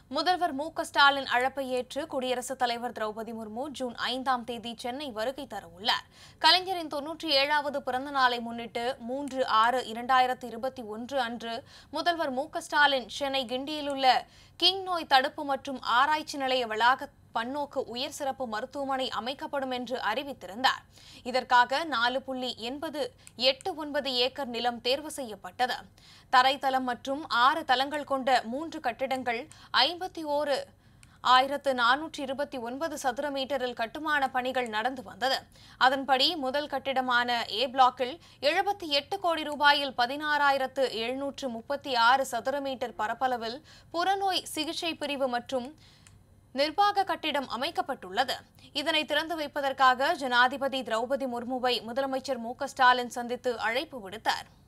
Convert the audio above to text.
முதல்வர் மு க ஸ்டாலின் அழைப்பை ஏற்று குடியரசுத் தலைவர் திரௌபதி முர்மு ஜூன் ஐந்தாம் தேதி சென்னை வருகை தரவுள்ளார் கலைஞரின் தொன்னூற்றி ஏழாவது பிறந்த நாளை முன்னிட்டு மூன்று ஆறு இரண்டாயிரத்தி இருபத்தி ஒன்று அன்று முதல்வர் மு க ஸ்டாலின் சென்னை கிண்டியில் உள்ள கிங் நோய் தடுப்பு மற்றும் ஆராய்ச்சி நிலைய வளாக பன்னோக்கு உயர் சிறப்பு மருத்துவமனை அமைக்கப்படும் என்று அறிவித்திருந்தார் இதற்காக நாலு புள்ளி எண்பது எட்டு ஒன்பது ஏக்கர் நிலம் தேர்வு செய்யப்பட்டது தரைத்தளம் மற்றும் ஆறு தளங்கள் கொண்ட மூன்று கட்டிடங்கள் ஐம்பத்தி ஓரு ஆயிரத்து நானூற்றி இருபத்தி ஒன்பது சதுர மீட்டரில் கட்டுமான பணிகள் நடந்து வந்தது அதன்படி முதல் கட்டிடமான ஏ பிளாக்கில் எழுபத்தி எட்டு கோடி ரூபாயில் பதினாறாயிரத்து எழுநூற்று முப்பத்தி ஆறு சதுர மீட்டர் பரப்பளவில் புறநோய் சிகிச்சை பிரிவு மற்றும் நிர்வாக கட்டிடம் அமைக்கப்பட்டுள்ளது இதனை திறந்து வைப்பதற்காக ஜனாதிபதி திரௌபதி முர்முவை முதலமைச்சர் மு க ஸ்டாலின் சந்தித்து அழைப்பு விடுத்தார்